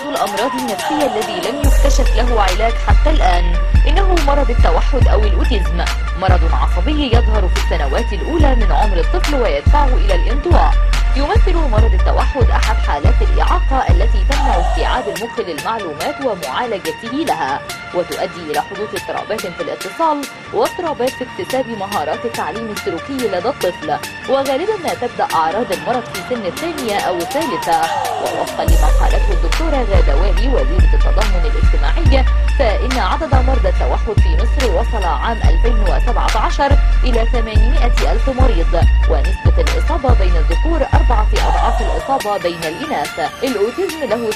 الأمراض النفسية الذي لم يكتشف له علاج حتى الآن إنه مرض التوحد أو الأوتيزم مرض عصبي يظهر في السنوات الأولى من عمر الطفل ويدفعه إلى الانطواء يمثل مرض التوحد أحد حالات الإعاقة التي تمنع استيعاب المخ للمعلومات ومعالجته لها وتؤدي إلى حدوث اضطرابات في الاتصال واضطرابات في اكتساب مهارات التعليم السلوكي لدى الطفل وغالبا ما تبدأ أعراض المرض في سن الثانية أو الثالثة ووفقا لما قالته الدكتورة غادة والي وزيرة التضامن الاجتماعي فإن عدد مرضى التوحد في مصر وصل عام 2017 إلى 800 ألف مريض ونسبة الإصابة بين الذكور أربعة أضعاف الإصابة بين الإناث الأوتيزم له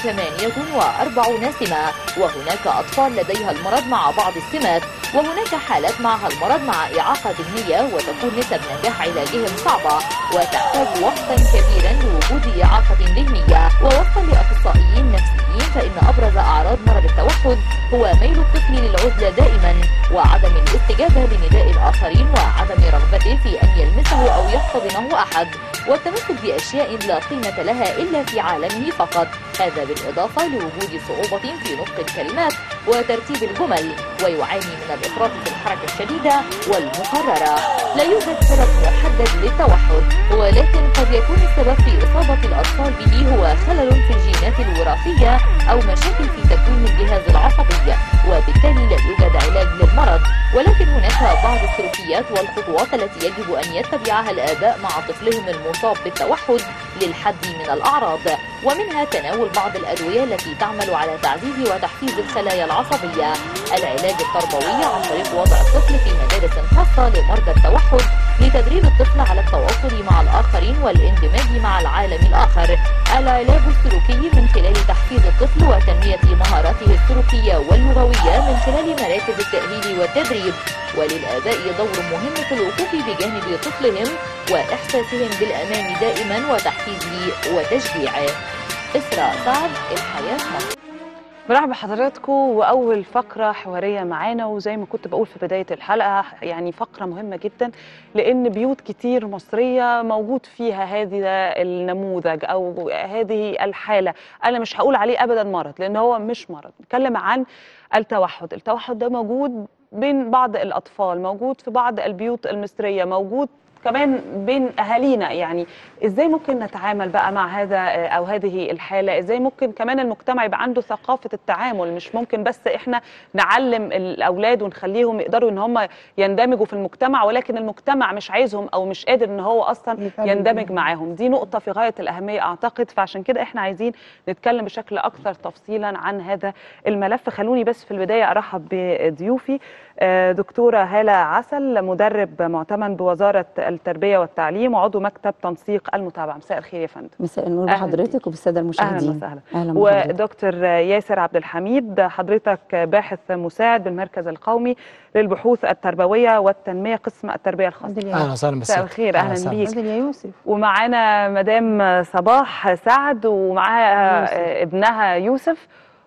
48 سمة وهناك أطفال لديها المرض مع بعض السمات وهناك حالات معها المرض مع إعاقة ذهنية وتكون نسب نجاح علاجهم صعبة وتحتاج وقتا كبيرا لوجود إعاقة ذهنية ووفقا لأخصائيين نفسيين فإن أبرز أعراض مرض التوحد هو ميل الطفل للعزلة دائما وعدم الاستجابة لنداء الآخرين وعدم رغبته في أن يلمسه أو يحتضنه أحد والتمسك بأشياء لا قيمة لها إلا في عالمه فقط هذا بالإضافة لوجود صعوبة في نطق الكلمات وترتيب الجمل ويعاني من الإفراط في الحركة الشديدة والمكررة لا يوجد سبب محدد للتوحد ولكن قد يكون السبب في إصابة الأطفال به هو خلل في الجينات الوراثية أو مشاكل في تكوين الجهاز العصبي وبالتالي لا يوجد علاج للمرض ولكن هناك بعض السلوكيات والخطوات التي يجب أن يتبعها الآباء مع طفلهم المصاب بالتوحد للحد من الأعراض ومنها تناول بعض الأدوية التي تعمل على تعزيز وتحفيز الخلايا العصبية العلاج التربوي عن طريق وضع الطفل في مدارس خاصة لمرضى التوحد لتدريب الطفل على التواصل مع الآخرين والاندماج مع العالم الآخر العلاج السلوكي من خلال تحفيز الطفل وتنمية مهاراته السلوكية واللغوية من خلال مراكز التأهيل والتدريب وللآباء دور مهم في الوقوف بجانب طفلهم وإحساسهم بالأمان دائما وتحفيزه وتشجيعه إسراء سعد الحياة مصر مرحبا بحضراتكم واول فقره حواريه معانا وزي ما كنت بقول في بدايه الحلقه يعني فقره مهمه جدا لان بيوت كتير مصريه موجود فيها هذا النموذج او هذه الحاله انا مش هقول عليه ابدا مرض لان هو مش مرض نتكلم عن التوحد التوحد ده موجود بين بعض الاطفال موجود في بعض البيوت المصريه موجود كمان بين اهالينا يعني ازاي ممكن نتعامل بقى مع هذا او هذه الحاله ازاي ممكن كمان المجتمع يبقى عنده ثقافه التعامل مش ممكن بس احنا نعلم الاولاد ونخليهم يقدروا ان هم يندمجوا في المجتمع ولكن المجتمع مش عايزهم او مش قادر ان هو اصلا يندمج معاهم دي نقطه في غايه الاهميه اعتقد فعشان كده احنا عايزين نتكلم بشكل اكثر تفصيلا عن هذا الملف خلوني بس في البدايه ارحب بضيوفي دكتوره هاله عسل مدرب معتمد بوزاره التربيه والتعليم وعضو مكتب تنسيق المتابعه مساء الخير يا فندم مساء النور بحضرتك وبالساده المشاهدين اهلا وسهلا أهلا ودكتور ياسر عبد الحميد حضرتك باحث مساعد بالمركز القومي للبحوث التربويه والتنميه قسم التربيه الخاصه اهلا وسهلا مساء الخير اهلا بيك يا يوسف ومعانا مدام صباح سعد ومعاها ابنها يوسف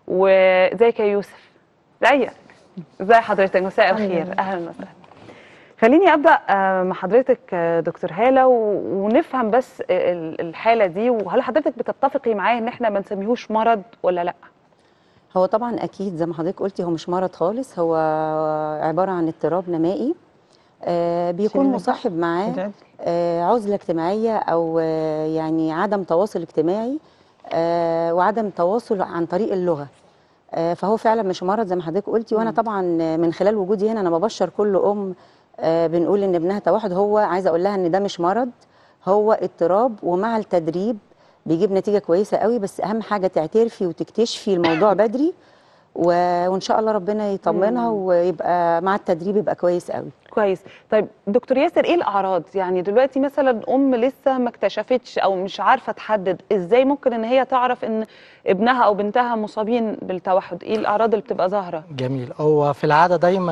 وازيك يا يوسف ازيك ازي حضرتك مساء الخير اهلا وسهلا خليني ابدا مع حضرتك دكتور هاله ونفهم بس الحاله دي وهل حضرتك بتتفقي معايا ان احنا ما نسميهوش مرض ولا لا هو طبعا اكيد زي ما حضرتك قلتي هو مش مرض خالص هو عباره عن اضطراب نمائي آه بيكون مصاحب معاه آه عزله اجتماعيه او آه يعني عدم تواصل اجتماعي آه وعدم تواصل عن طريق اللغه آه فهو فعلا مش مرض زي ما حضرتك قلتي وانا طبعا من خلال وجودي هنا انا ببشر كل ام آه بنقول ان ابنها توحد هو عايزه اقول لها ان ده مش مرض هو اضطراب ومع التدريب بيجيب نتيجه كويسه قوي بس اهم حاجه تعترفي وتكتشفي الموضوع بدري و... وان شاء الله ربنا يطمنها ويبقى مع التدريب يبقى كويس قوي كويس طيب دكتور ياسر ايه الاعراض يعني دلوقتي مثلا ام لسه ما اكتشفتش او مش عارفه تحدد ازاي ممكن ان هي تعرف ان ابنها او بنتها مصابين بالتوحد ايه الاعراض اللي بتبقى ظاهره جميل هو في العاده دايما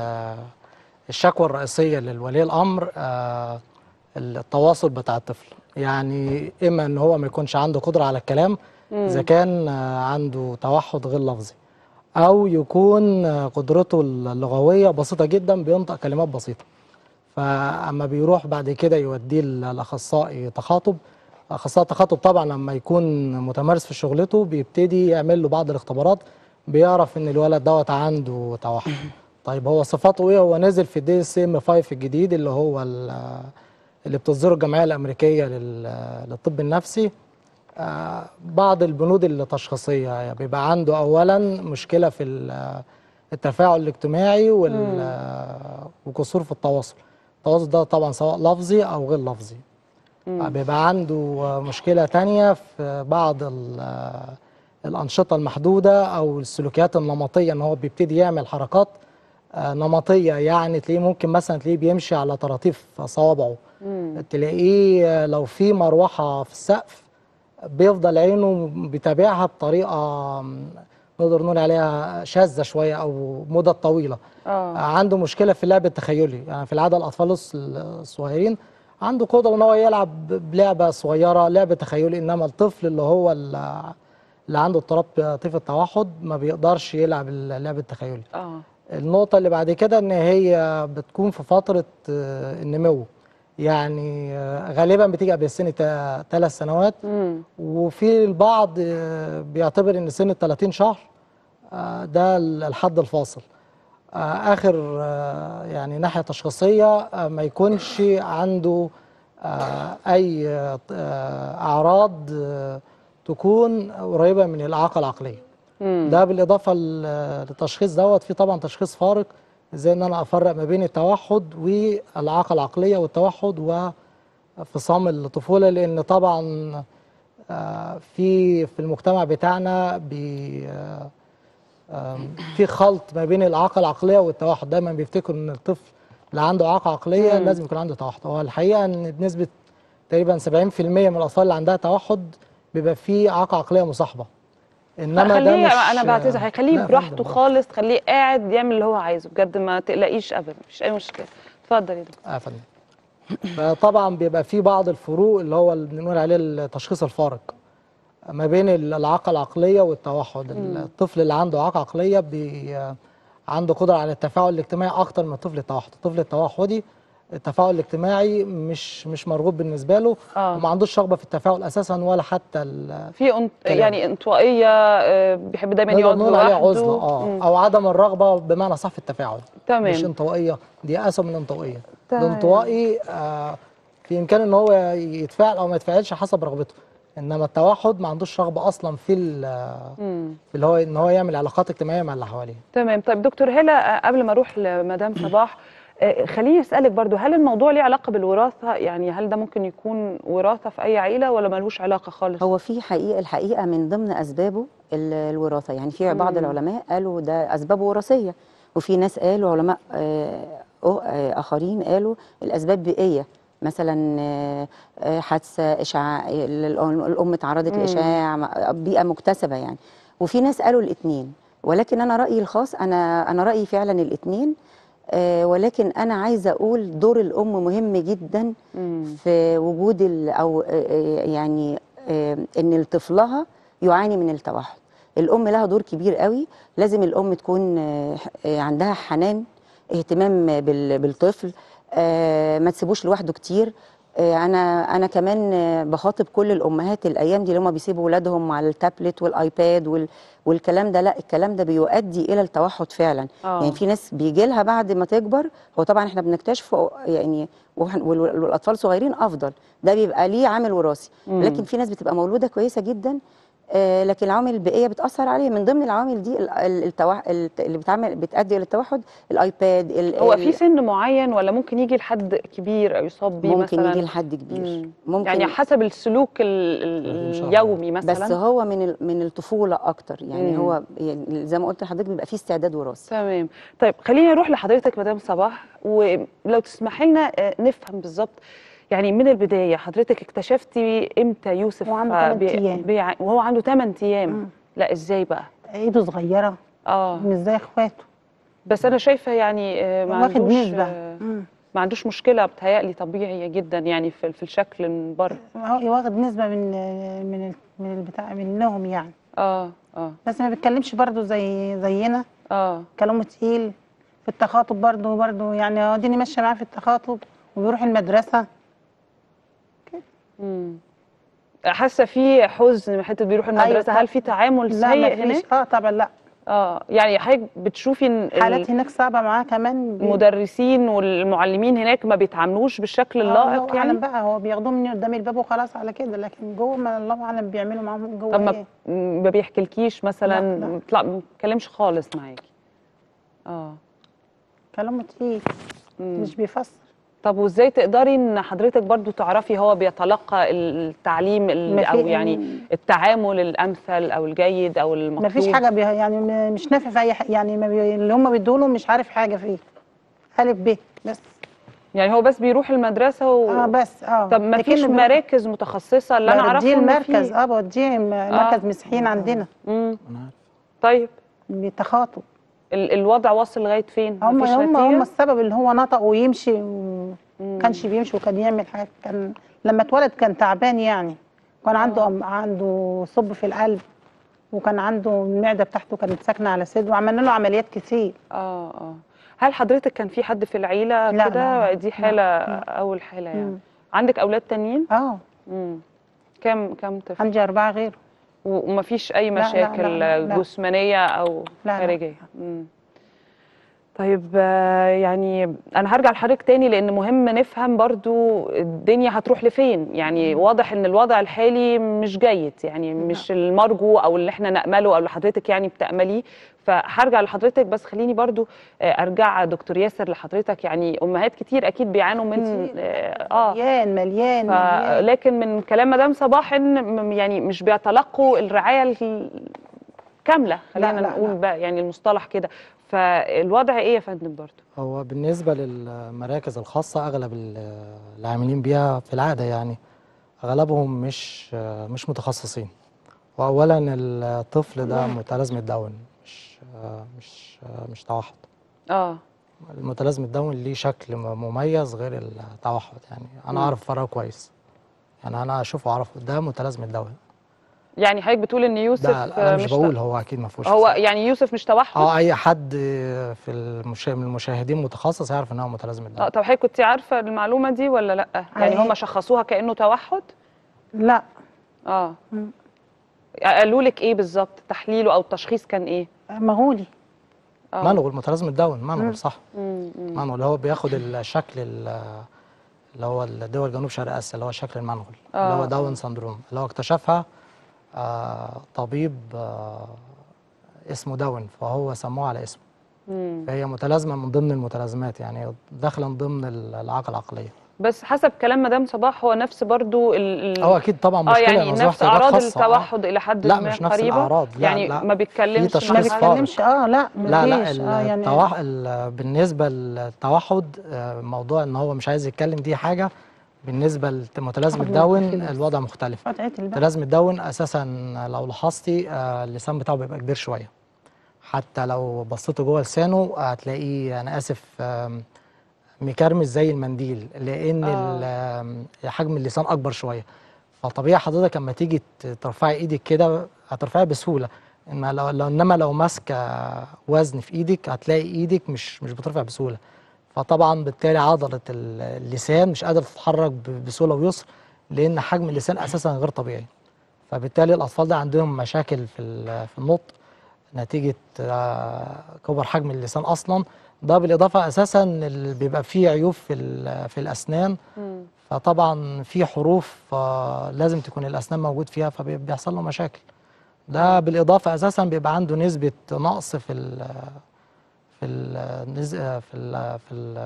الشكوى الرئيسيه للولي الامر التواصل بتاع الطفل يعني اما ان هو ما يكونش عنده قدره على الكلام اذا كان عنده توحد غير لفظي او يكون قدرته اللغويه بسيطه جدا بينطق كلمات بسيطه فاما بيروح بعد كده يوديه الاخصائي تخاطب خاصة التخاطب طبعا لما يكون متمرس في شغلته بيبتدي يعمل له بعض الاختبارات بيعرف ان الولد دوت عنده توحد طيب هو صفاته ايه هو نازل في الدي اس ام 5 الجديد اللي هو ال- اللي بتصدره الجمعية الأمريكية لل- للطب النفسي آه، بعض البنود التشخيصية يعني بيبقى عنده أولا مشكلة في ال- التفاعل الاجتماعي وال- آه، وقصور في التواصل التواصل ده طبعا سواء لفظي أو غير لفظي آه، بيبقى عنده آه، مشكلة تانية في بعض ال- آه، الأنشطة المحدودة أو السلوكيات النمطية إن هو بيبتدي يعمل حركات آه، نمطية يعني تلاقيه ممكن مثلا تلاقيه بيمشي على طراطيف صوابعه تلاقيه آه، لو في مروحة في السقف بيفضل عينه بيتابعها بطريقة م، نقدر نقول عليها شاذة شوية أو مدة طويلة اه عنده مشكلة في اللعب التخيلي يعني في العادة الأطفال الص- الصغيرين عنده قدرة إن هو يلعب بلعبة صغيرة لعبة تخيلي إنما الطفل اللي هو ال- اللي عنده اضطراب طيف التوحد ما بيقدرش يلعب اللعب التخيلي اه النقطة اللي بعد كده إن هي بتكون في فترة آه، النمو يعني آه، غالبا بتيجي قبل سن ثلاث سنوات امم وفي البعض آه، بيعتبر إن سن ال 30 شهر آه، ده الحد الفاصل آه، آخر آه، يعني ناحية تشخيصية آه، ما يكونش عنده آه، أي آه، أعراض آه، تكون قريبة من الإعاقة العقلية امم ده بالاضافه ل- للتشخيص دوت في طبعا تشخيص فارق ازاي ان انا افرق ما بين التوحد والاعاقه العقليه والتوحد وفصام الطفوله لان طبعا آه، في في المجتمع بتاعنا بي آه، آم، في خلط ما بين الاعاقه العقليه والتوحد دايما بيفتكروا ان الطفل اللي عنده اعاقه عقليه مم. لازم يكون عنده توحد هو الحقيقه ان بنسبه تقريبا 70% من الاطفال اللي عندها توحد بيبقى فيه اعاقه عقليه مصاحبه انما ده خليه مش انا بعتذر لا هيخليه يا براحته فندم، خالص خليه قاعد يعمل اللي هو عايزه بجد ما تقلقيش ابدا مفيش اي مشكله اتفضل يا دكتور اه يا فندم فطبعا بيبقى في بعض الفروق اللي هو اللي بنقول عليه التشخيص الفارق ما بين الاعاقه العقليه والتوحد الطفل اللي عنده اعاقه عقليه بي عنده قدره على التفاعل الاجتماعي اكتر من الطفل التوحد الطفل التوحدي التفاعل الاجتماعي مش مش مرغوب بالنسبه له آه. وما عندوش رغبه في التفاعل اساسا ولا حتى ال- في انت... كلام. يعني انطوائيه آه، بيحب دايما نقدر يقعد نقول عليها لوحده عزله اه مم. او عدم الرغبه بمعنى صح في التفاعل مش تمام انطوائيه دي اسوء من انطوائيه تمام. الانطوائي آه في امكانه ان هو يتفاعل او ما يتفاعلش حسب رغبته انما التوحد ما عندوش رغبه اصلا في ال- مم. في اللي هو ان هو يعمل علاقات اجتماعيه مع اللي حواليه تمام طيب دكتور هلا آه، قبل ما اروح لمدام صباح آه، خليني اسالك برضو هل الموضوع ليه علاقه بالوراثه يعني هل ده ممكن يكون وراثه في اي عيله ولا ملوش علاقه خالص هو في حقيقه الحقيقه من ضمن اسبابه ال- الوراثه يعني في بعض مم. العلماء قالوا ده اسبابه وراثيه وفي ناس قالوا علماء آه، أه- آه، اخرين قالوا الاسباب بيئيه مثلا آه، آه، حادثه اشعاع ال- الام اتعرضت مم. لاشعاع م- بيئه مكتسبه يعني وفي ناس قالوا الاثنين ولكن انا رايي الخاص انا انا رايي فعلا الاثنين ولكن انا عايزه اقول دور الام مهم جدا مم. في وجود ال- او آه، آه، يعني آه، ان طفلها يعاني من التوحد الام لها دور كبير قوي لازم الام تكون آه، آه، عندها حنان اهتمام بال- بالطفل آه، ما تسيبوش لوحده كتير آه، انا انا كمان آه، بخاطب كل الامهات الايام دي اللي هم بيسيبوا اولادهم على التابلت والايباد وال والكلام ده لا الكلام ده بيؤدي الى التوحد فعلا آه. يعني في ناس بيجي لها بعد ما تكبر هو طبعا احنا بنكتشفه يعني وإحنا- وال- والاطفال صغيرين افضل ده بيبقى ليه عامل وراثي مم. لكن في ناس بتبقى مولوده كويسه جدا آه، لكن العوامل البيئيه بتاثر عليه من ضمن العوامل دي ال- ال- التوح... الت- اللي بتعمل بتؤدي الى التوحد الايباد ال- هو ال- في سن معين ولا ممكن يجي لحد كبير او يصاب بيه ممكن مثلا يجي لحد كبير مم. ممكن يعني حسب السلوك ال- ال- إن شاء الله. اليومي مثلا بس هو من ال- من الطفوله اكتر يعني مم. هو يعني زي ما قلت لحضرتك بيبقى فيه استعداد وراثي تمام طيب خليني اروح لحضرتك مدام صباح ولو تسمحي لنا آه، نفهم بالظبط يعني من البدايه حضرتك اكتشفتي امتى يوسف هو عنده آه، تمن أيام. بيع... وهو عنده 8 ايام مم. لا ازاي بقى ايده صغيره اه مش زي اخواته بس انا شايفه يعني آه، ما واخد عندوش نسبه آه، مم. ما عندوش مشكله بتهيألي طبيعيه جدا يعني في في الشكل من بره هو واخد نسبه من من ال- من البتاع منهم يعني اه اه بس ما بيتكلمش برضو زي زينا اه كلامه تقيل في التخاطب برضو برضو يعني اديني ماشيه معاه في التخاطب وبيروح المدرسه مم. حاسه في حزن حته بيروحوا أيوة المدرسه طبعا. هل في تعامل لا سيء ما هناك فيش اه طبعا لا اه يعني حضرتك بتشوفي ان ال- حالات هناك صعبه معاه كمان بي- المدرسين والمعلمين هناك ما بيتعاملوش بالشكل آه، اللائق الله اعلم يعني بقى هو بياخدوه من قدام الباب وخلاص على كده لكن جوه ما الله اعلم بيعملوا معاهم جوه طب ما ايه ما بيحكيلكيش مثلا لا، لا. لا ما بيتكلمش خالص معاكي اه كلامه تقيل مم. مش بيفسر طب وازاي تقدري ان حضرتك برضو تعرفي هو بيتلقى التعليم ال- ما في- او يعني التعامل الامثل او الجيد او المطلوب ما فيش حاجه بيه يعني م- مش نافع في اي حاجه يعني ما بي... اللي هم بيدوا له مش عارف حاجه فيه الف ب بس يعني هو بس بيروح المدرسه و... اه بس اه طب ما فيش لكن مراكز متخصصه اللي انا اعرفه بديه إن المركز في- اه بديه م- مركز مسيحيين عندنا مم. أنا عارف. طيب بتخاطب ال- الوضع واصل لغايه فين هم مفيش هم نتيجة؟ هم السبب اللي هو نطق ويمشي وما كانش بيمشي وكان يعمل حاجات كان لما اتولد كان تعبان يعني كان عنده أم- عنده صب في القلب وكان عنده المعده بتاعته كانت ساكنه على صدره وعملنا له عمليات كتير اه اه هل حضرتك كان في حد في العيله لا، كده لا، دي لا، حاله لا. اول حاله يعني مم. عندك اولاد تانيين اه امم كم كم طفل عندي اربعه غيره و- ومفيش اي لا، لا، مشاكل لا، لا. جسمانيه او لا، لا. خارجيه مم. طيب آه، يعني انا هرجع لحضرتك تاني لان مهم نفهم برضو الدنيا هتروح لفين يعني واضح ان الوضع الحالي مش جيد يعني مش المرجو او اللي احنا نأمله او اللي حضرتك يعني بتأمليه فهرجع لحضرتك بس خليني برضو آه، ارجع دكتور ياسر لحضرتك يعني امهات كتير اكيد بيعانوا من كتير. اه مليان مليان ف... مليان لكن من كلام مدام صباح ان م- يعني مش بيتلقوا الرعايه الكامله خلينا لا، لا، نقول لا. بقى يعني المصطلح كده فالوضع ايه يا فندم برضه هو بالنسبة للمراكز الخاصة أغلب ال- العاملين بيها في العادة يعني أغلبهم مش مش متخصصين وأولا الطفل ده متلازمة داون مش مش مش توحد اه المتلازمة داون ليه شكل م- مميز غير التوحد يعني أنا مم. أعرف أفرقه كويس يعني أنا أشوفه أعرفه ده متلازمة داون يعني حضرتك بتقول ان يوسف ده أنا مش مش بقول ت- هو أكيد ما فيهوش هو فصل. يعني يوسف مش توحد اه اي حد في المشا... من المشاهدين متخصص يعرف ان هو متلازمة داون اه طب حضرتك كنت عارفه المعلومه دي ولا لا يعني أي- هم شخصوها كانه توحد لا اه مم. قالوا لك ايه بالظبط تحليله او التشخيص كان ايه مغولي اه مانوال متلازمة داون مانوال صح مم، مم. مانوال اللي هو بياخد الشكل ال- اللي هو الدول جنوب شرق اسيا اللي هو شكل المانوال اللي آه، هو آه. داون سندروم اللي هو اكتشفها آه طبيب آه اسمه داون فهو سموه على اسمه مم. فهي متلازمة من ضمن المتلازمات يعني داخلة من ضمن الإعاقة العقلية بس حسب كلام مدام صباح هو نفس برضو ال... ال... هو أكيد طبعا اه مشكلة يعني إنه ذو نفس احتياجات اعراض خاصة، آه. التوحد الى حد لا ما مش نفس قريبه الأعراض لا يعني لا ما بيتكلمش تشخيص ما مع حد فارق. بيتكلمش اه لا لا لا مفيش اه يعني التوح... ال- بالنسبة للتوحد آه، موضوع ان هو مش عايز يتكلم دي حاجة بالنسبة لمتلازمة حاجة داون مختلفة. الوضع مختلف وضعية البقى متلازمة داون اساسا لو لاحظتي آه، اللسان بتاعه بيبقى كبير شوية حتى لو بصيته جوه لسانه هتلاقيه انا اسف آم، مكرمش زي المنديل لان ال- آم، حجم اللسان اكبر شوية فطبيعي حضرتك لما تيجي ت- ترفعي ايدك كده هترفعيها بسهولة إنما لو لو- انما لو ماسكه وزن في ايدك هتلاقي ايدك مش مش بترفع بسهوله فطبعا بالتالي عضله ال- اللسان مش قادره تتحرك ب- بسهوله ويسر لان حجم اللسان اساسا غير طبيعي فبالتالي الاطفال ده عندهم مشاكل في ال- في النطق نتيجه آه، كبر حجم اللسان اصلا ده بالاضافه اساسا اللي بيبقى فيه عيوب في ال- في الاسنان مم. فطبعا في حروف آه، لازم تكون الاسنان موجود فيها فبيحصل له مشاكل ده بالاضافه اساسا بيبقى عنده نسبه نقص في ال في ال في ال في ال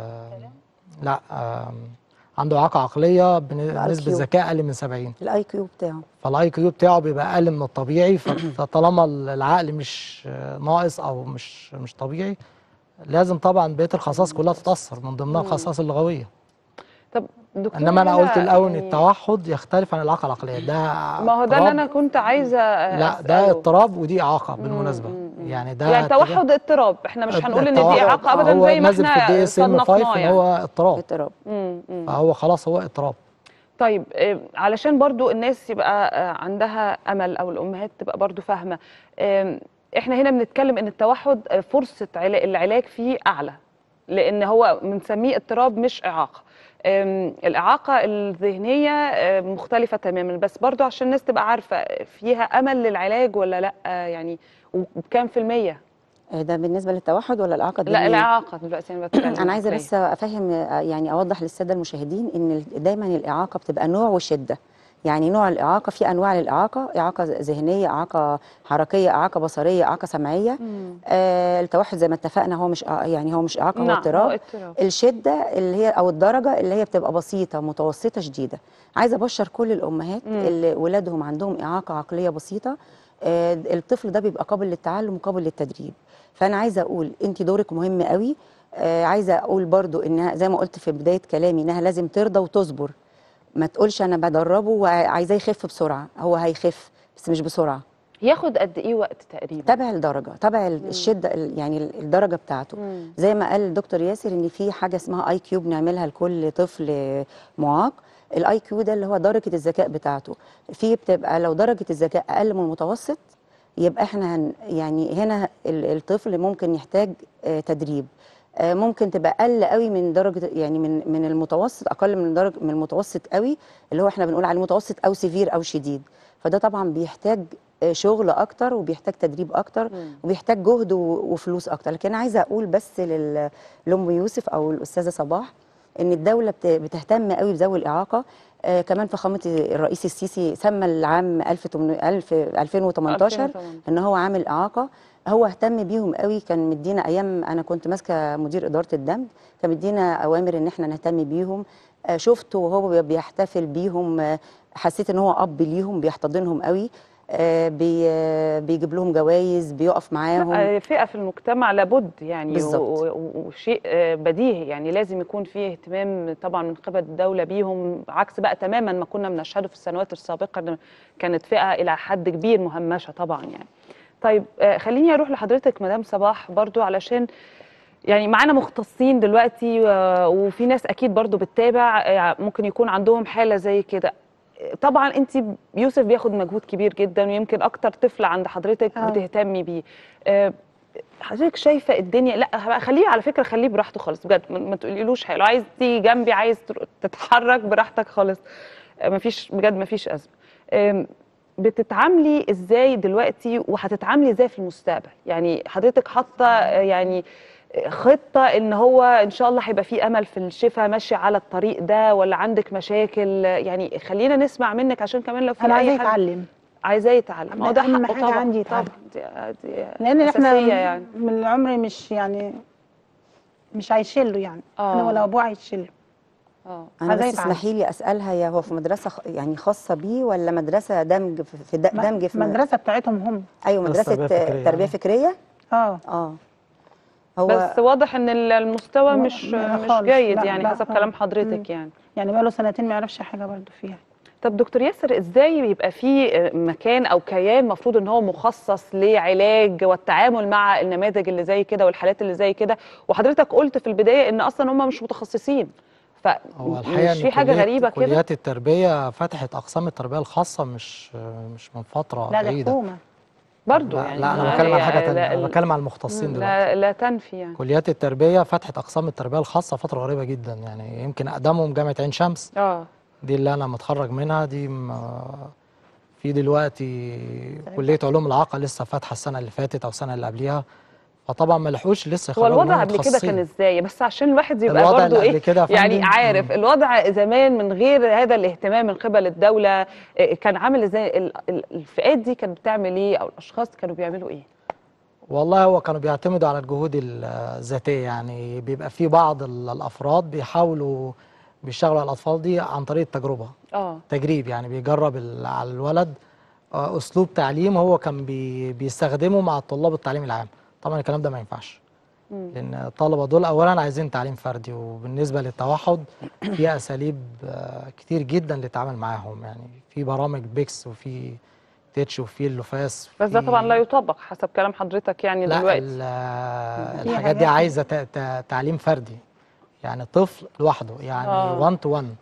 لا آم، عنده اعاقه عقليه بنسبه IQ. ذكاء اقل من 70 الاي كيو بتاعه فالاي كيو بتاعه بيبقى اقل من الطبيعي ف- فطالما العقل مش آه، ناقص او مش مش طبيعي لازم طبعا بقيه الخصائص كلها تتاثر من ضمنها الخصائص اللغويه طب دكتور انما انا هنا قلت الاول ان يعني التوحد يختلف عن الاعاقه العقليه ده ما هو ده اللي اضطراب- انا كنت عايزه لا ده أسأله. اضطراب ودي اعاقه بالمناسبه مم، مم. يعني ده يعني توحد اضطراب احنا مش هنقول ان دي التوحد- اعاقه ابدا هو زي ما نازل في الدي احنا اس ام 5 صنفناه ان يعني هو اضطراب اضطراب مم، مم. فهو خلاص هو اضطراب طيب آه، علشان برضو الناس يبقى آه، عندها امل او الامهات تبقى برضو فاهمه آم، احنا هنا بنتكلم ان التوحد آه، فرصه علا- العلاج فيه اعلى لان هو بنسميه اضطراب مش اعاقه أم، الإعاقة الذهنية أم، مختلفة تماما بس برضو عشان الناس تبقى عارفة فيها أمل للعلاج ولا لأ يعني وبكام في المية؟ آه، ده بالنسبه للتوحد ولا الاعاقه لا الذهنية؟ الإعاقة دلوقتي أنا بتكلم انا عايزه أوكي. بس افهم آه، يعني اوضح للساده المشاهدين ان ال- دايما الاعاقه بتبقى نوع وشده يعني نوع الاعاقه في انواع للاعاقه اعاقه ذهنيه اعاقه حركيه اعاقه بصريه اعاقه سمعيه مم. آه التوحد زي ما اتفقنا هو مش آه، يعني هو مش اعاقه هو نعم، اضطراب هو اضطراب. الشده اللي هي او الدرجه اللي هي بتبقى بسيطه متوسطه شديده عايزه ابشر كل الامهات مم. اللي ولادهم عندهم اعاقه عقليه بسيطه آه الطفل ده بيبقى قابل للتعلم وقابل للتدريب فانا عايزه اقول انت دورك مهم قوي آه عايزه اقول برضو انها زي ما قلت في بدايه كلامي انها لازم ترضى وتصبر ما تقولش انا بدربه وعايزاه يخف بسرعه هو هيخف بس مش بسرعه ياخد قد إيه وقت تقريبا؟ تبع الدرجه تبع الشده ال- يعني الدرجه بتاعته مم. زي ما قال الدكتور ياسر ان في حاجه اسمها اي كيو بنعملها لكل طفل معاق الاي كيو ده اللي هو درجه الذكاء بتاعته في بتبقى لو درجه الذكاء اقل من المتوسط يبقى احنا هن يعني هنا ال- الطفل ممكن يحتاج آه، تدريب آه، ممكن تبقى اقل قوي من درجه يعني من من المتوسط اقل من درجه من المتوسط قوي اللي هو احنا بنقول عليه متوسط او سيفير او شديد فده طبعا بيحتاج آه، شغل اكتر وبيحتاج تدريب اكتر مم. وبيحتاج جهد و- وفلوس اكتر لكن انا عايزه اقول بس لل- لام يوسف او الاستاذه صباح ان الدوله بت- بتهتم قوي بذوي الاعاقه آه كمان فخامه الرئيس السيسي سمى العام 1800 2018 2018. ان هو عامل اعاقه هو اهتم بيهم قوي كان مدينا ايام انا كنت ماسكه مدير اداره الدمج كان مدينا اوامر ان احنا نهتم بيهم آه شفته وهو بيحتفل بيهم آه حسيت ان هو اب ليهم بيحتضنهم قوي آه بي آه بيجيب لهم جوائز بيقف معاهم لا، فئة في المجتمع لابد يعني بالظبط. و- و- وشيء آه، بديهي يعني لازم يكون فيه اهتمام طبعا من قبل الدولة بيهم عكس بقى تماما ما كنا بنشهده في السنوات السابقة إن كانت فئة إلى حد كبير مهمشة طبعا يعني طيب آه، خليني أروح لحضرتك مدام صباح برضو علشان يعني معانا مختصين دلوقتي آه، وفي ناس اكيد برضو بتتابع آه، ممكن يكون عندهم حاله زي كده آه، طبعا انت يوسف بياخد مجهود كبير جدا ويمكن اكتر طفل عند حضرتك آه. بتهتمي بيه آه، حضرتك شايفه الدنيا لا بقى خليه على فكره خليه براحته خالص بجد ما ما تقوليلوش حاجه لو عايز تيجي جنبي عايز تر- تتحرك براحتك خالص آه، مفيش بجد مفيش ازمه آم، بتتعاملي ازاي دلوقتي وهتتعاملي ازاي في المستقبل يعني حضرتك حاطه آه، يعني خطه ان هو ان شاء الله هيبقى في امل في الشفاء ماشي على الطريق ده ولا عندك مشاكل يعني خلينا نسمع منك عشان كمان لو في انا عايزاه اي حد يتعلم عايزاه يتعلم ما هو ده أهم حقه حاجة طبعا عندي طبعا يتعلم. دي, دي لان احنا أساسية يعني من العمر مش يعني مش عايشين له يعني آه. انا ولا ابوه عايشين له اه انا عايزاه بس يتعلم. اسمحي لي اسالها يا هو في مدرسه خ- يعني خاصه بيه ولا مدرسه دمج في في د- دمج في المدرسه بتاعتهم هم ايوه مدرسة مدرسه تربية فكرية. تربيه فكريه اه اه هو بس واضح ان ال- المستوى هو مش لا مش خالص، جيد لا، يعني لا، حسب آه. كلام حضرتك مم. يعني يعني بقاله سنتين ما يعرفش حاجه برضه فيها طب دكتور ياسر ازاي بيبقى في مكان او كيان مفروض ان هو مخصص لعلاج والتعامل مع النماذج اللي زي كده والحالات اللي زي كده وحضرتك قلت في البدايه ان اصلا هم مش متخصصين هو الحقيقه فمش إن في حاجه كلية- غريبه كده كليات التربيه فتحت اقسام التربيه الخاصه مش مش من فتره لا ده بعيده حكومه برضو لا, يعني لا انا ما بتكلم عن هي- حاجه تانية لا- انا بتكلم عن المختصين دلوقتي لا, لا تنفي يعني كليات التربيه فتحت اقسام التربيه الخاصه فتره قريبه جدا يعني يمكن اقدمهم جامعه عين شمس اه دي اللي انا متخرج منها دي م- في دلوقتي كليه علوم العقل لسه فاتحه السنه اللي فاتت او السنه اللي قبليها فطبعا ما لحقوش لسه هو يخرجوا الوضع منهم قبل كده متخصصين. كان ازاي بس عشان الواحد يبقى الوضع برضو اللي قبل ايه كده يا يعني فندم، عارف مم. الوضع زمان من غير هذا الاهتمام من قبل الدوله إيه، كان عامل ازاي ال- ال- الفئات دي كانت بتعمل ايه او الاشخاص كانوا بيعملوا ايه والله هو كانوا بيعتمدوا على الجهود الذاتيه يعني بيبقى في بعض ال- الافراد بيحاولوا بيشتغلوا على الاطفال دي عن طريق التجربه اه تجريب يعني بيجرب ال- على الولد آه، اسلوب تعليم هو كان بي بيستخدمه مع الطلاب التعليم العام طبعا الكلام ده ما ينفعش مم. لان الطلبه دول اولا عايزين تعليم فردي وبالنسبه للتوحد في اساليب آه، كتير جدا للتعامل معاهم يعني في برامج بيكس وفي تيتش وفي اللوفاس بس ده في- طبعا لا يطبق حسب كلام حضرتك يعني لا دلوقتي ال- آه، في الحاجات دي حاجات- عايزه ت- ت- تعليم فردي يعني طفل لوحده يعني آه. 1 تو 1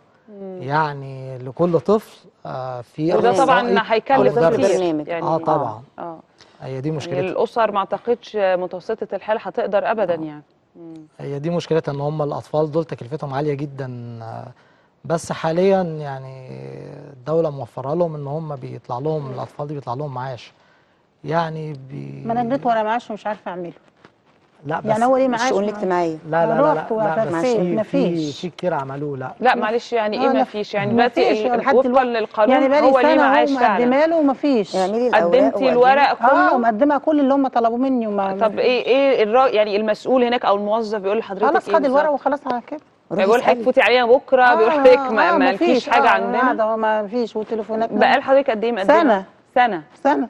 يعني لكل طفل آه، في وده أخصائي طبعا أو هيكلف مدرس. كتير برنامج. يعني اه طبعا اه هي دي يعني مشكلتها الاسر ما اعتقدش متوسطه الحال هتقدر ابدا يعني هي دي مشكلتها ان هم الاطفال دول تكلفتهم عاليه جدا آه، بس حاليا يعني الدوله موفره لهم ان هم بيطلع لهم الاطفال دي بيطلع لهم معاش يعني بي ما انا اديت ورا معاش ومش عارفه اعمله لا بس يعني هو ليه معاش الشؤون ما- الاجتماعيه لا لا لا لا, رحت لا بس وعرفت في ما في فيش. في كتير عملوه لا لا معلش يعني ايه آه، ما لا، فيش يعني ما دلوقتي فيش، ال- لحد وفقا دلوقتي. للقانون يعني بقالي هو ليه سنه معاش اهو فعلا مقدمه له وما فيش اعملي الاوراق قدمتي وقدمي. الورق اه كله مقدمه كل اللي هم طلبوه مني وما طب ايه ايه الرا... يعني المسؤول هناك او الموظف بيقول لحضرتك خلاص ايه خد الورق بالظبط؟ وخلاص على كده روحي بيقول لحضرتك اسألي. فوتي علينا بكره بيقول لحضرتك ما, آه، ما لكيش حاجه عندنا قاعده ما فيش وتليفونات بقى لحضرتك قد ايه مقدمه سنة. سنه سنه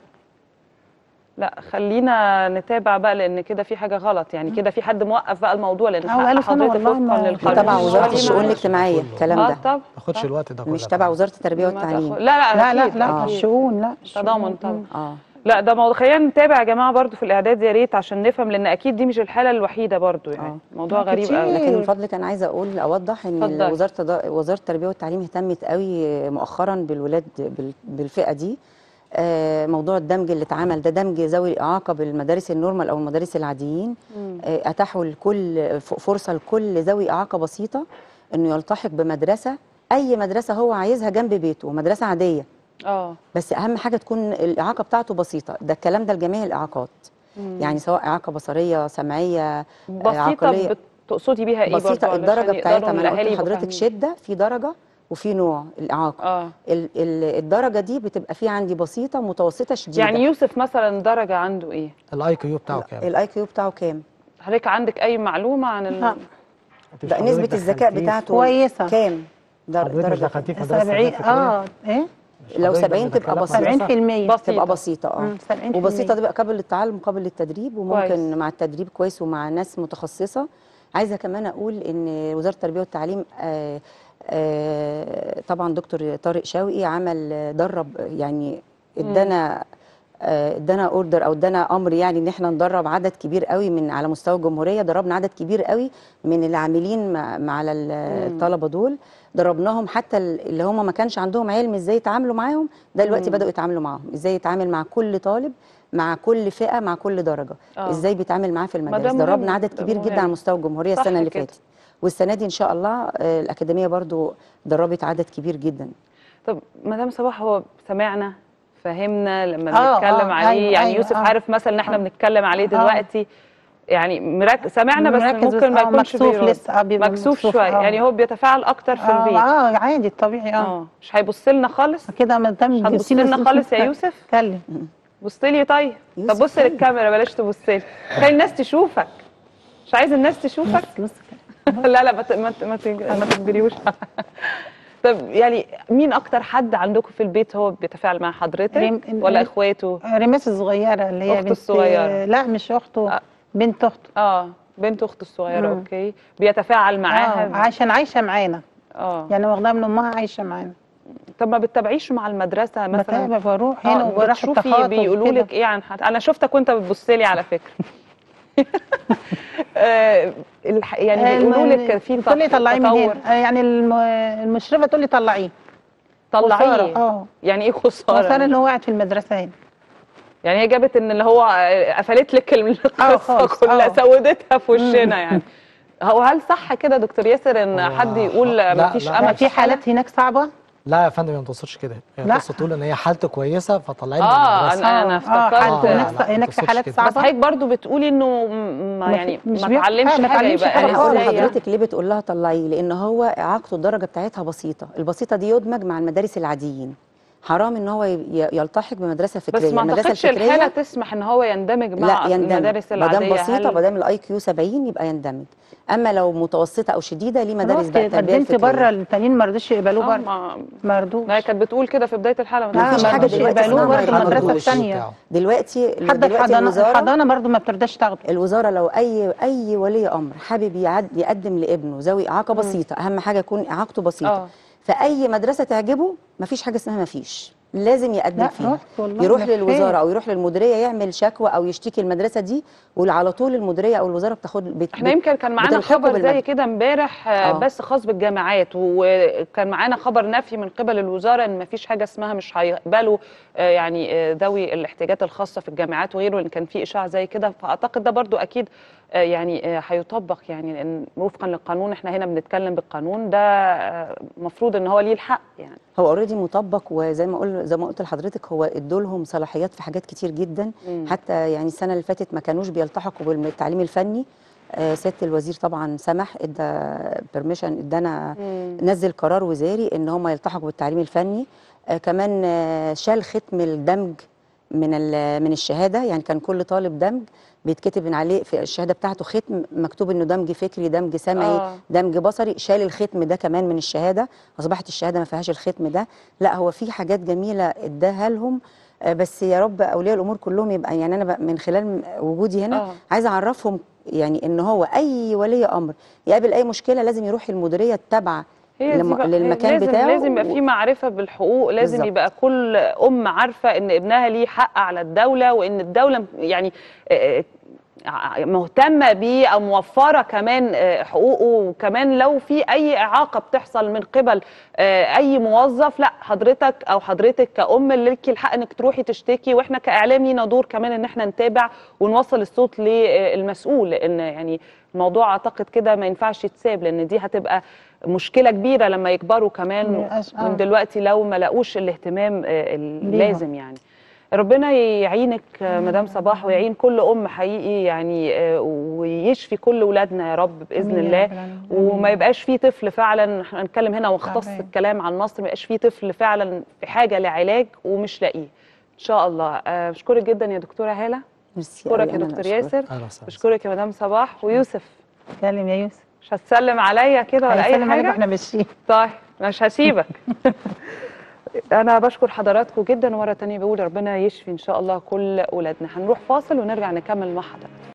لا خلينا نتابع بقى لان كده في حاجه غلط يعني كده في حد موقف بقى الموضوع لان هو بقاله حق سنة حضرتك والله وفقا ما- للقانون تبع مش وزاره ولي الشؤون معاش. الاجتماعيه الكلام اه ده طب تاخدش الوقت ده كله مش تبع وزاره التربيه ما والتعليم تاخد- لا لا لا لا أكيد، لا أكيد. الشؤون لا تضامن طبعا اه لا ده موضوع خلينا نتابع يا جماعه برضو في الاعداد يا ريت عشان نفهم لان اكيد دي مش الحاله الوحيده برضو يعني آه. موضوع لا، غريب كتير. قوي لكن من فضلك انا عايزه اقول اوضح ان اتفضلي. وزاره التضا- وزاره التربيه والتعليم اهتمت قوي مؤخرا بالولاد بال- بالفئه دي آه، موضوع الدمج اللي اتعمل ده دمج ذوي الاعاقه بالمدارس النورمال او المدارس العاديين آه، اتاحوا لكل ف- فرصه لكل ذوي اعاقه بسيطه انه يلتحق بمدرسه اي مدرسه هو عايزها جنب بيته مدرسه عاديه اه بس اهم حاجه تكون الاعاقه بتاعته بسيطه ده الكلام ده لجميع الاعاقات يعني سواء اعاقه بصريه سمعيه آه، بسيطه عقلية. بتقصدي بيها ايه برضو بسيطه علشان الدرجه يقدروا بتاعتها إن ما انا قلت الأهالي يبقوا لحضرتك فاهمين؟ شده في درجه وفي نوع الاعاقه اه ال ال الدرجه دي بتبقى في عندي بسيطه متوسطه شديده يعني يوسف مثلا درجه عنده ايه الاي كيو بتاعه كام الاي كيو بتاعه كام حضرتك عندك اي معلومه عن ال... لا. أنت مش ده حضرتك نسبه الذكاء دخلتيه- بتاعته كويسة. كام در- حضرتك مش درجه دخلتيه في مدرسه 70 تربية فكرية؟ اه ايه مش لو حضرتك 70 تبقى دخلها في بسيطة. مدرسة؟ 70% بسيطة. تبقى بسيطه اه مم، 70% وبسيطه تبقى قابل للتعلم قابل للتدريب وممكن كويس. مع التدريب كويس ومع ناس متخصصه عايزه كمان اقول ان وزاره التربيه والتعليم آه آه طبعا دكتور طارق شوقي عمل آه، درب يعني ادانا آه، ادانا اوردر او ادانا امر يعني ان احنا ندرب عدد كبير قوي من على مستوى الجمهوريه دربنا عدد كبير قوي من العاملين مع, مع على ال- الطلبه دول دربناهم حتى ال- اللي هم ما كانش عندهم علم ازاي يتعاملوا معاهم ده دلوقتي بداوا يتعاملوا معاهم ازاي يتعامل مع كل طالب مع كل فئه مع كل درجه آه. ازاي بيتعامل معاه في ده المدارس مهم، دربنا عدد ده كبير جدا مهم. على مستوى الجمهوريه صح السنه اللي كده. فاتت والسنه دي ان شاء الله آه، الاكاديميه برضو دربت عدد كبير جدا طب مدام صباح هو سمعنا فهمنا لما آه، بنتكلم آه، عليه أيوة، يعني أيوة، يوسف آه. عارف مثلا ان احنا بنتكلم عليه دلوقتي يعني مرك... سمعنا بس مركز بس، ممكن ما آه، يكونش مكسوف بيرد. لسه، آه، بيبقى مكسوف مكسوف، شويه آه. يعني هو بيتفاعل اكتر في اه البيت اه عادي الطبيعي اه اه مش هيبص لنا خالص كده ما دام هتبص لنا خالص يا يوسف اتكلم بص لي طيب طب يوسف بص طيب. للكاميرا بلاش تبص لي خلي الناس تشوفك مش عايز الناس تشوفك بص لا لا ما ت- ما ت- ما تج- ما تجريوش طب يعني مين اكتر حد عندكم في البيت هو بيتفاعل مع حضرتك ريم- ولا ريم- اخواته ريماس الصغيره اللي هي أخته بنت الصغيرة. لا مش اخته آه. بنت اخته اه بنت اخته الصغيره مم. اوكي بيتفاعل اه معاها عشان عايشه معانا اه يعني واخداها من امها عايشه معانا طب ما بتتابعيش مع المدرسه مثلا بتابع بروح هنا اه وبروح بتشوفي التخاطب بيقولوا كده. لك ايه عن حد انا شفتك وانت بتبص لي على فكره آه، الح- يعني بيقولوا لك في تقول لي طلعيه من تطور هنا آه، يعني الم- المشرفه تقول لي طلعيه طلعيه خسارة، اه يعني ايه خساره خساره اللي هو قاعد في المدرسه هنا يعني هي جابت ان اللي هو قفلت لك القصه خالص، كلها آه. سودتها في وشنا يعني هو هل صح كده دكتور ياسر ان هو حد يقول لا، ما فيش لا. امل يعني في حالات هناك صعبه لا يا فندم هي ما توصلش كده هي لا. القصه تقول ان هي حالته كويسه فطلعت من اه المدرسه انا انا اه افتكرت حالات لا، هناك لا، ما هناك في تقصدش حالات كده. بس صعبه حضرتك برضو بتقولي انه م- ما ما يعني في- مش ما بي- اتعلمش آه، ما حاجه اتعلمش يبقى حاجة هقول خالص. ازاي لحضرتك ليه بتقول لها طلعيه لان هو اعاقته الدرجه بتاعتها بسيطه البسيطه دي يدمج مع المدارس العاديين حرام ان هو ي- يلتحق بمدرسه فكريه بس ما المدرسه اعتقدش الحاله تسمح ان هو يندمج مع لا يندمج المدارس ما العاديه دام بسيطه هل- ما دام الاي كيو 70 يبقى يندمج اما لو متوسطه او شديده ليه مدارس رحت بقى التربيه قدمت الفكريه بره التانيين ما رضوش يقبلوه آه، بره ما ما رضوش ما هي كانت بتقول كده في بدايه الحلقه لا، مفيش ما حاجه رضوش دلوقتي يقبلوه اسمها برضه ما المدرسة يقبلوش. التانية. دلوقتي حتى دلوقتي الحضانه الوزاره الحضانه برضه ما بترضاش تاخده الوزاره لو اي اي ولي امر حابب يعد يقدم لابنه ذوي اعاقه بسيطه اهم حاجه يكون اعاقته بسيطه آه. فاي مدرسه تعجبه مفيش حاجه اسمها مفيش لازم يقدم لا، فيها رحت والله يروح لفيت. للوزاره او يروح للمديريه يعمل شكوى او يشتكي المدرسه دي وعلى طول المديريه او الوزاره بتاخد بت احنا يمكن كان معانا بتلحقه خبر زي بالمد- كده امبارح آه، آه. بس خاص بالجامعات وكان معانا خبر نفي من قبل الوزاره ان ما فيش حاجه اسمها مش هيقبلوا آه، يعني آه، ذوي الاحتياجات الخاصه في الجامعات وغيره ان كان في اشاعه زي كده فاعتقد ده برضو اكيد آه، يعني آه، هيطبق يعني لان وفقا للقانون احنا هنا بنتكلم بالقانون ده المفروض ان هو ليه الحق يعني هو اوريدي مطبق وزي ما قلت زي ما قلت لحضرتك هو ادولهم صلاحيات في حاجات كتير جدا مم. حتى يعني السنه اللي فاتت ما كانوش بيلتحقوا بالتعليم الفني آه، سياده الوزير طبعا سمح ادى بيرميشن ادانا مم. نزل قرار وزاري ان هم يلتحقوا بالتعليم الفني آه، كمان آه، شال ختم الدمج من ال- من الشهاده يعني كان كل طالب دمج بيتكتب من عليه في الشهاده بتاعته ختم مكتوب انه دمج فكري دمج سمعي آه. دمج بصري شال الختم ده كمان من الشهاده اصبحت الشهاده ما فيهاش الختم ده لا هو في حاجات جميله اداها لهم آه، بس يا رب اولياء الامور كلهم يبقى يعني انا بقى من خلال وجودي هنا آه. عايزه اعرفهم يعني ان هو اي ولي امر يقابل اي مشكله لازم يروح المديريه التابعه هي دي لم- بقى- للمكان لازم بتاعه لازم يبقى في معرفه بالحقوق لازم بالظبط. يبقى كل ام عارفه ان ابنها ليه حق على الدوله وان الدوله يعني آه، آه، مهتمه بيه او موفره كمان آه، حقوقه وكمان لو في اي اعاقه بتحصل من قبل آه، اي موظف لا حضرتك او حضرتك كأم ليكي الحق انك تروحي تشتكي واحنا كاعلام لينا دور كمان ان احنا نتابع ونوصل الصوت للمسؤول لان يعني الموضوع اعتقد كده ما ينفعش يتساب لان دي هتبقى مشكله كبيره لما يكبروا كمان ميبقاش- آه. من دلوقتي لو ما لاقوش الاهتمام آه، اللازم يعني ربنا يعينك آه، مدام صباح ويعين كل ام حقيقي يعني آه، ويشفي كل ولادنا يا رب باذن آمين يا الله رب العالمين. وما يبقاش فيه طفل فعلا احنا هنتكلم هنا ونختص تعبان. الكلام عن مصر ما يبقاش فيه طفل فعلا في حاجه لعلاج ومش لاقيه ان شاء الله آه، بشكرك جدا يا دكتوره هاله ميرسي بشكرك أوي، يا أنا دكتور أشكرك. ياسر أهلا وسهلا. بشكرك يا مدام صباح ويوسف اتكلم يا يوسف مش هتسلم عليا كده ولا اي هيسلم عليك حاجه واحنا ماشيين طيب مش هسيبك انا بشكر حضراتكم جدا ومره تانية بقول ربنا يشفي ان شاء الله كل اولادنا هنروح فاصل ونرجع نكمل مع حضراتكم